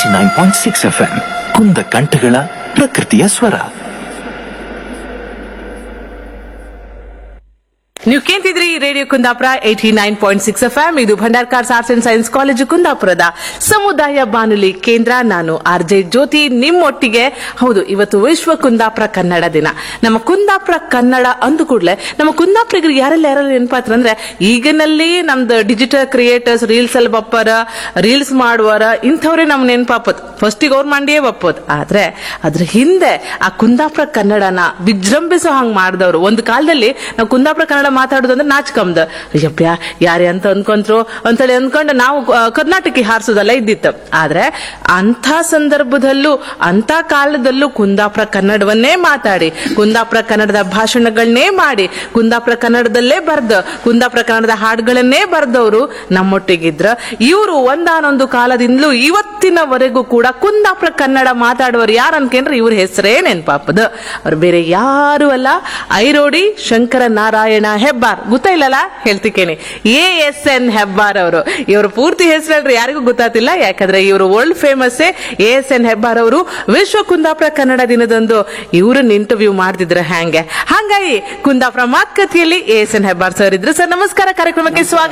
eighty nine point six F M ಕುಂದ ಕಂಠಗಳ ಪ್ರಕೃತಿಯ ಸ್ವರ ನೀವು ಕೇಳ್ತಿದ್ರಿ radio Kundapura eighty nine point six F M ಇದು Bhandarkars arts and science college ಕುಂದಾಪುರದ ಸಮುದಾಯ ಬಾನುಲಿ ಕೇಂದ್ರ ನಾನು ಆರ್ ಜೆ ಜ್ಯೋತಿ ನಿಮ್ಮೊಟ್ಟಿಗೆ ಹೌದು ಇವತ್ತು ವಿಶ್ವ ಕುಂದಾಪುರ ಕನ್ನಡ ದಿನ ನಮ್ಮ ಕುಂದಾಪುರ ಕನ್ನಡ ಅಂದ ಕೂಡಲೇ ನಮ್ಮ ಕುಂದಾಪುರಿಗರಿಗೆ ಯಾರೆಲ್ಲ ಯಾರೆಲ್ಲ ನೆನಪಾತ್ರ ಅಂದ್ರೆ ಈಗಿನಲ್ಲಿ ನಮ್ದು ಡಿಜಿಟಲ್ ಕ್ರಿಯೇಟರ್ಸ್ ರೀಲ್ಸ್ ಅಲ್ಲಿ ಬಪ್ಪರ ರೀಲ್ಸ್ ಮಾಡುವರ ಇಂಥವ್ರೆ ನಮ್ ನೆನಪಾಪತ್ ಫಸ್ಟಿಗೆ ಅವ್ರ ಮಂಡಿಯೇ ಬಪ್ಪೋದ್ ಆದ್ರೆ ಅದ್ರ ಹಿಂದೆ ಆ ಕುಂದಾಪುರ ಕನ್ನಡನ ವಿಜೃಂಭಿಸೋ ಹಂಗ್ ಮಾಡಿದವರು ಒಂದು ಕಾಲದಲ್ಲಿ ನಾವು ಕುಂದಾಪುರ ಕನ್ನಡ ಮಾತಾಡೋದು ಅಂದ್ರೆ ನಾಚ್ಕಂಬ್ದ ಅಯ್ಯಪ್ಪ ಯಾರೇ ಅಂತ ಅನ್ಕೊಂತ್ರು ಅಂತೇಳಿ ಅನ್ಕೊಂಡು ನಾವು ಆ, ಕರ್ನಾಟಕಕ್ಕೆ ಹಾರಿಸೋದೆಲ್ಲ ಇದ್ದಿತ್ತು ಆದ್ರೆ ಅಂಥ ಸಂದರ್ಭದಲ್ಲೂ ಅಂತ ಕಾಲದಲ್ಲೂ ಕುಂದಾಪುರ ಕನ್ನಡವನ್ನೇ ಮಾತಾಡಿ ಕುಂದಾಪುರ ಕನ್ನಡದ ಭಾಷಣಗಳನ್ನೇ ಮಾಡಿ ಕುಂದಾಪುರ ಕನ್ನಡದಲ್ಲೇ ಬರ್ದ ಕುಂದಾಪುರ ಕನ್ನಡದ ಹಾಡುಗಳನ್ನೇ ಬರ್ದವರು ನಮ್ಮೊಟ್ಟಿಗಿದ್ರ ಇವರು ಒಂದಾನೊಂದು ಕಾಲದಿಂದಲೂ ಇವತ್ತಿನವರೆಗೂ ಕೂಡ ಕುಂದಾಪುರ ಕನ್ನಡ ಮಾತಾಡುವರು ಯಾರು ಅನ್ಕೊಂಡ್ರೆ ಇವ್ರ ಹೆಸರೇ ನೆನ್ಪಾಪದ ಅವ್ರು ಬೇರೆ ಯಾರು ಅಲ್ಲ ಐರೋಡಿ ಶಂಕರ ನಾರಾಯಣ ಹೆಬ್ಬಾರ್ ಗೊತ್ತಾಯಿಲ್ಲಲ್ಲ ಹೇಳ್ತಿಕೇನೆ ಎ ಎಸ್ ಎನ್ ಹೆಬ್ಬಾರ್ ಅವರು ಇವ್ರ ಪೂರ್ತಿ ಹೆಸರಲ್ರಿ ಯಾರಿಗೂ ಗೊತ್ತಾತಿಲ್ಲ ಯಾಕಂದ್ರೆ ಇವರು world famous A S N Hebbar ಅವರು ವಿಶ್ವ ಕುಂದಾಪುರ ಕನ್ನಡ ದಿನದಂದು ಇವ್ರನ್ನ ಇಂಟರ್ವ್ಯೂ ಮಾಡ್ತಿದ್ರ ಹ್ಯಾಂಗೆ ಹಂಗಾಗಿ ಕುಂದಾಪುರ ಮಾತುಕತೆಯಲ್ಲಿ A S N Hebbar sir ಇದ್ರು ಸರ್ ನಮಸ್ಕಾರ ಕಾರ್ಯಕ್ರಮಕ್ಕೆ ಸ್ವಾಗತ